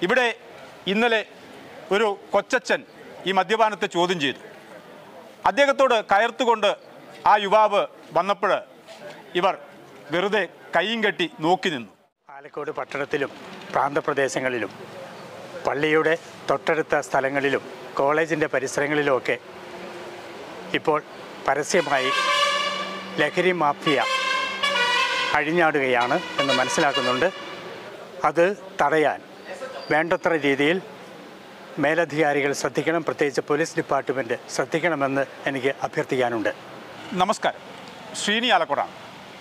ഇവിടെ ഇന്നലെ ഒരു കൊച്ചച്ഛൻ ഈ മദ്യപാനത്തെ ചോദ്യം ചെയ്തു അദ്ദേഹത്തോട് കയർത്തുകൊണ്ട് ആ യുവാവ് വന്നപ്പോൾ ഇവർ വെറുതെ കൈയും കെട്ടി നോക്കി നിന്നു ആലക്കോട് പട്ടണത്തിലും പ്രാന്തപ്രദേശങ്ങളിലും പള്ളിയുടെ തൊട്ടടുത്ത സ്ഥലങ്ങളിലും കോളേജിൻ്റെ പരിസരങ്ങളിലുമൊക്കെ ഇപ്പോൾ പരസ്യമായി ലഹരി മാഫിയ അഴിഞ്ഞാടുകയാണ് എന്ന് മനസ്സിലാക്കുന്നുണ്ട് അത് തടയാൻ വേണ്ടത്ര രീതിയിൽ മേലധികാരികൾ ശ്രദ്ധിക്കണം പ്രത്യേകിച്ച് പോലീസ് ഡിപ്പാർട്ട്മെൻറ്റ് ശ്രദ്ധിക്കണമെന്ന് എനിക്ക് അഭ്യർത്ഥിക്കാനുണ്ട് നമസ്കാരം ശ്രീനി ആലക്കോടാണ്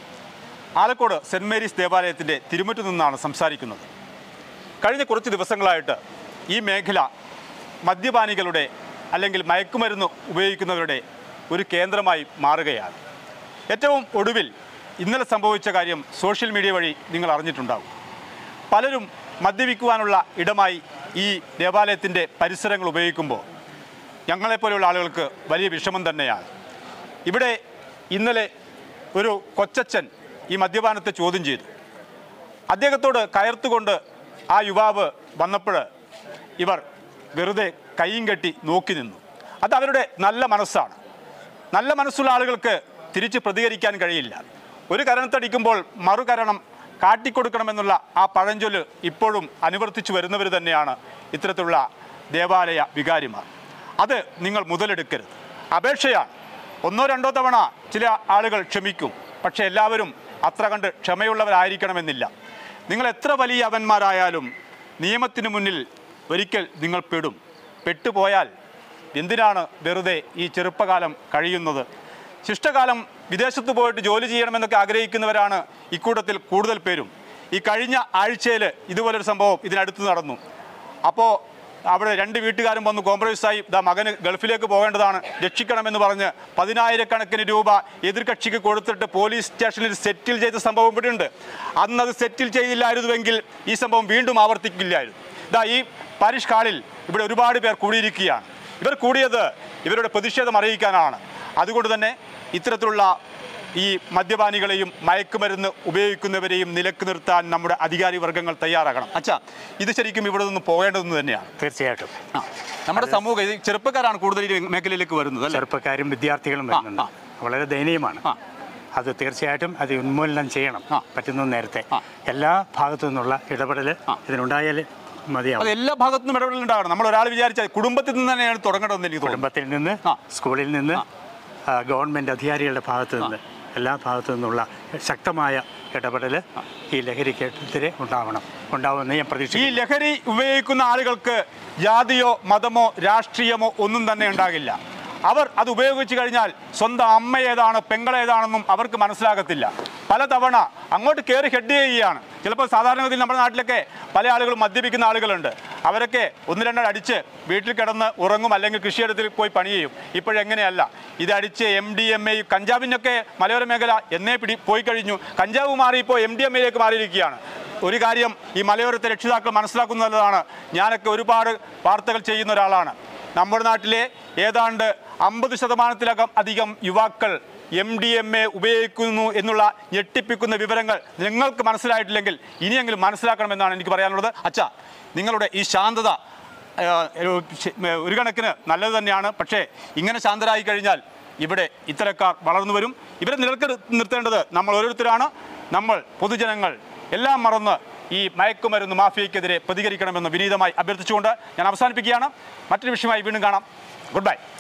ആലക്കോട് സെൻറ് മേരീസ് ദേവാലയത്തിൻ്റെ തിരുമുറ്റു നിന്നാണ് സംസാരിക്കുന്നത് കഴിഞ്ഞ കുറച്ച് ദിവസങ്ങളായിട്ട് ഈ മേഖല മദ്യപാനികളുടെ അല്ലെങ്കിൽ മയക്കുമരുന്ന് ഉപയോഗിക്കുന്നവരുടെ ഒരു കേന്ദ്രമായി മാറുകയാണ് ഏറ്റവും ഒടുവിൽ ഇന്നലെ സംഭവിച്ച കാര്യം സോഷ്യൽ മീഡിയ വഴി നിങ്ങൾ അറിഞ്ഞിട്ടുണ്ടാകും പലരും മദ്യപിക്കുവാനുള്ള ഇടമായി ഈ ദേവാലയത്തിൻ്റെ പരിസരങ്ങൾ ഉപയോഗിക്കുമ്പോൾ ഞങ്ങളെപ്പോലെയുള്ള ആളുകൾക്ക് വലിയ വിഷമം തന്നെയാണ് ഇവിടെ ഇന്നലെ ഒരു കൊച്ചച്ഛൻ ഈ മദ്യപാനത്തെ ചോദ്യം ചെയ്തു അദ്ദേഹത്തോട് കയർത്തുകൊണ്ട് ആ യുവാവ് വന്നപ്പോൾ ഇവർ വെറുതെ കൈയും കെട്ടി നോക്കി നിന്നു അത് അവരുടെ നല്ല മനസ്സാണ് നല്ല മനസ്സുള്ള ആളുകൾക്ക് തിരിച്ച് പ്രതികരിക്കാൻ കഴിയില്ല ഒരു കരണത്തടിക്കുമ്പോൾ മറുകരണം കാട്ടിക്കൊടുക്കണമെന്നുള്ള ആ പഴഞ്ചൊല്ല് ഇപ്പോഴും അനുവർത്തിച്ചു വരുന്നവർ തന്നെയാണ് ഇത്തരത്തിലുള്ള ദേവാലയ വികാരിമാർ അത് നിങ്ങൾ മുതലെടുക്കരുത് അപേക്ഷയാണ് ഒന്നോ രണ്ടോ തവണ ചില ആളുകൾ ക്ഷമിക്കും പക്ഷേ എല്ലാവരും അത്ര കണ്ട് ക്ഷമയുള്ളവരായിരിക്കണമെന്നില്ല നിങ്ങൾ എത്ര വലിയ അവന്മാരായാലും നിയമത്തിന് മുന്നിൽ ഒരിക്കൽ നിങ്ങൾ പെടും പെട്ടുപോയാൽ എന്തിനാണ് വെറുതെ ഈ ചെറുപ്പകാലം കഴിയുന്നത് ശിഷ്ടകാലം വിദേശത്ത് പോയിട്ട് ജോലി ചെയ്യണമെന്നൊക്കെ ആഗ്രഹിക്കുന്നവരാണ് ഇക്കൂട്ടത്തിൽ കൂടുതൽ പേരും ഈ കഴിഞ്ഞ ആഴ്ചയിൽ ഇതുപോലൊരു സംഭവം ഇതിനടുത്ത് നടന്നു അപ്പോൾ അവിടെ രണ്ട് വീട്ടുകാരും വന്ന് കോംപ്രമൈസായി ഇതാ മകന് ഗൾഫിലേക്ക് പോകേണ്ടതാണ് രക്ഷിക്കണമെന്ന് പറഞ്ഞ് പതിനായിരക്കണക്കിന് രൂപ എതിർകക്ഷിക്ക് കൊടുത്തിട്ട് പോലീസ് സ്റ്റേഷനിൽ സെറ്റിൽ ചെയ്ത സംഭവം ഇവിടെ ഉണ്ട് അന്നത് സെറ്റിൽ ചെയ്തില്ലായിരുന്നുവെങ്കിൽ ഈ സംഭവം വീണ്ടും ആവർത്തിക്കില്ലായിരുന്നു ഇതാ ഈ പാരിഷ് ഹാളിൽ ഇവിടെ ഒരുപാട് പേർ കൂടിയിരിക്കുകയാണ് ഇവർ കൂടിയത് ഇവരുടെ പ്രതിഷേധം അറിയിക്കാനാണ് അതുകൊണ്ട് തന്നെ ഇത്തരത്തിലുള്ള ഈ മദ്യപാനികളെയും മയക്കുമരുന്ന് ഉപയോഗിക്കുന്നവരെയും നിലക്ക് നിർത്താൻ നമ്മുടെ അധികാരി വർഗങ്ങൾ തയ്യാറാകണം അച്ഛാ ഇത് ശരിക്കും ഇവിടെ നിന്ന് പോകേണ്ടതെന്ന് തന്നെയാണ് തീർച്ചയായിട്ടും ആ, നമ്മുടെ സമൂഹം ഇത് ചെറുപ്പക്കാരാണ് കൂടുതൽ ഈ മേഖലയിലേക്ക് വരുന്നത് അല്ലേ ചെറുപ്പക്കാരും വിദ്യാർത്ഥികളും വരുന്നുണ്ട് ആ. വളരെ ദയനീയമാണ് ആ. അത് തീർച്ചയായിട്ടും അത് ഉന്മൂലനം ചെയ്യണം ആ. പറ്റുന്ന നേരത്തെ ആ. എല്ലാ ഭാഗത്തു നിന്നുള്ള ഇടപെടൽ ആ. ഇതിനുണ്ടായാൽ മതിയാവും അത് എല്ലാ ഭാഗത്തുനിന്നും ഇടപെടലുണ്ടാകണം നമ്മൾ ഒരാൾ വിചാരിച്ചാൽ കുടുംബത്തിൽ നിന്ന് തന്നെയാണ് തുടങ്ങേണ്ടതെന്ന് എനിക്ക് തോന്നുന്നു കുടുംബത്തിൽ നിന്ന് ആ. സ്കൂളിൽ നിന്ന് ആ, ഗവൺമെൻറ് അധികാരികളുടെ ഭാഗത്തു നിന്ന് എല്ലാ ഭാഗത്തു നിന്നുള്ള ശക്തമായ ഇടപെടൽ ഈ ലഹരിക്കെതിരെ ഉണ്ടാവണം ഉണ്ടാവുമെന്ന് ഞാൻ ഈ പ്രതീക്ഷിക്കുന്നു ലഹരി ഉപയോഗിക്കുന്ന ആളുകൾക്ക് ജാതിയോ മതമോ രാഷ്ട്രീയമോ ഒന്നും തന്നെ ഉണ്ടാകില്ല അവർ അത് ഉപയോഗിച്ചു കഴിഞ്ഞാൽ സ്വന്തം അമ്മ ഏതാണ് പെങ്ങളേതാണെന്നും അവർക്ക് മനസ്സിലാകത്തില്ല പലതവണ അങ്ങോട്ട് കയറി ഹെഡ് ചെയ്യുകയാണ് ചിലപ്പോൾ സാധാരണഗതിയിൽ നമ്മുടെ നാട്ടിലൊക്കെ പല ആളുകളും മദ്യപിക്കുന്ന ആളുകളുണ്ട് അവരൊക്കെ ഒന്ന് രണ്ടെണ്ണം അടിച്ച് വീട്ടിൽ കിടന്ന് ഉറങ്ങും അല്ലെങ്കിൽ കൃഷിയിടത്തിൽ പോയി പണി ചെയ്യും ഇപ്പോഴെങ്ങനെയല്ല ഇതടിച്ച് എം ഡി എം എ കഞ്ചാവിനൊക്കെ മലയോര മേഖല എന്നേ പിടി പോയി കഴിഞ്ഞു കഞ്ചാവ് മാറി ഇപ്പോൾ എം ഡി എം എയിലേക്ക് മാറിയിരിക്കുകയാണ് ഒരു കാര്യം ഈ മലയോരത്തെ രക്ഷിതാക്കൾ മനസ്സിലാക്കുന്നതാണ് ഞാനൊക്കെ ഒരുപാട് വാർത്തകൾ ചെയ്യുന്ന ഒരാളാണ് നമ്മുടെ നാട്ടിലെ ഏതാണ്ട് അമ്പത് ശതമാനത്തിലകം അധികം യുവാക്കൾ എം ഡി എം എ ഉപയോഗിക്കുന്നു എന്നുള്ള ഞെട്ടിപ്പിക്കുന്ന വിവരങ്ങൾ നിങ്ങൾക്ക് മനസ്സിലായിട്ടില്ലെങ്കിൽ ഇനിയെങ്കിലും മനസ്സിലാക്കണമെന്നാണ് എനിക്ക് പറയാനുള്ളത് അച്ഛാ നിങ്ങളുടെ ഈ ശാന്തത ആ, ഒരു ശ- ഒരു കണക്കിന് നല്ലത് തന്നെയാണ് പക്ഷേ ഇങ്ങനെ ശാന്തരായി കഴിഞ്ഞാൽ ഇവിടെ ഇത്തരക്കാർ വളർന്നു വരും ഇവരെ നിലക്ക് നിർത്തേണ്ടത് നമ്മൾ ഓരോരുത്തരാണ് നമ്മൾ പൊതുജനങ്ങൾ എല്ലാം മറന്ന് ഈ മയക്കുമരുന്ന് മാഫിയയ്ക്കെതിരെ പ്രതികരിക്കണമെന്ന് വിനീതമായി അഭ്യർത്ഥിച്ചുകൊണ്ട് ഞാൻ അവസാനിപ്പിക്കുകയാണ് മറ്റൊരു വിഷയമായി വീണ്ടും കാണാം ഗുഡ് ബൈ